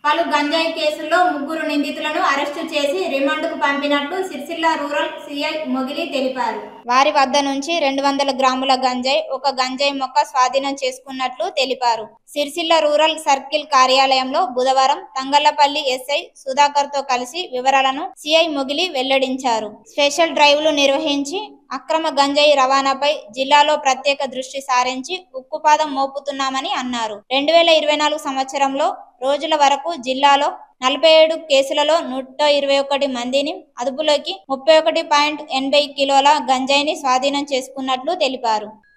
పలు గంజాయి కేసుల్లో ముగ్గురు నిందితులను అరెస్టు చేసి రిమాండ్కు పంపినట్లు సిరిసిల్ల రూరల్ సిఐ మొగిలి తెలిపారు వారి వద్ద నుంచి రెండు వందల గ్రాముల గంజాయి ఒక గంజాయి మొక్క స్వాధీనం చేసుకున్నట్లు తెలిపారు సిరిసిల్ల రూరల్ సర్కిల్ కార్యాలయంలో బుధవారం తంగళ్లపల్లి ఎస్ఐ సుధాకర్ తో కలిసి వివరాలను సిఐ మొగిలి వెల్లడించారు స్పెషల్ డ్రైవ్లు నిర్వహించి అక్రమ గంజాయి రవాణాపై జిల్లాలో ప్రత్యేక దృష్టి సారించి ఉక్కుపాదం మోపుతున్నామని అన్నారు రెండు వేల ఇరవై నాలుగు సంవత్సరంలో రోజుల వరకు జిల్లాలో నలభై ఏడు కేసులలో నూట ఇరవై ఒకటి మందిని అదుపులోకి ముప్పై ఒకటి పాయింట్ ఎనభై కిలోల గంజాయిని స్వాధీనం చేసుకున్నట్లు తెలిపారు